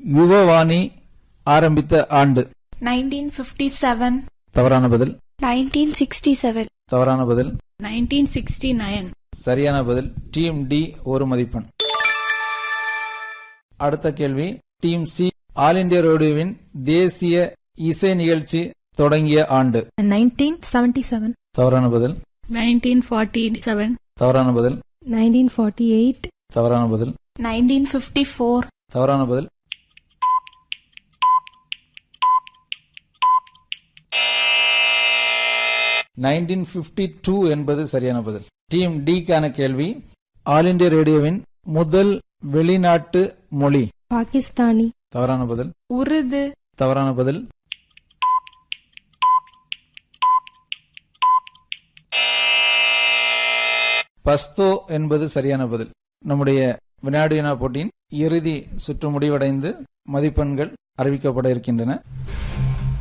யுவவாணி ஆரம்பித்த ஆண்டு 1957 தவறான பதில் 1967 தவறான பதில் 1969 சரியான பதில் டீம் டி ஒரு மதிப்பெண் அடுத்த கேள்வி டீம் சி ஆல் இண்டியா ரேடியோவின் தேசிய இசை நிகழ்ச்சி தொடங்கிய ஆண்டு 1977 தவறான பதில் 1947 தவறான பதில் 1948 தவறான பதில் 1954 தவறான பதில் நைன்டீன் பிப்டி டூ என்பது சரியான பதில் டீம் டிக்கான கேள்வி ஆல் இண்டியா ரேடியோவின் முதல் வெளிநாட்டு மொழி பாகிஸ்தானி தவறான பதில் உருது தவறான பதில் பஸ்தோ என்பது சரியான பதில் நம்முடைய வினாடி வினா போட்டியின் இறுதி சுற்று முடிவடைந்து மதிப்பெண்கள் அறிவிக்கப்பட இருக்கின்றன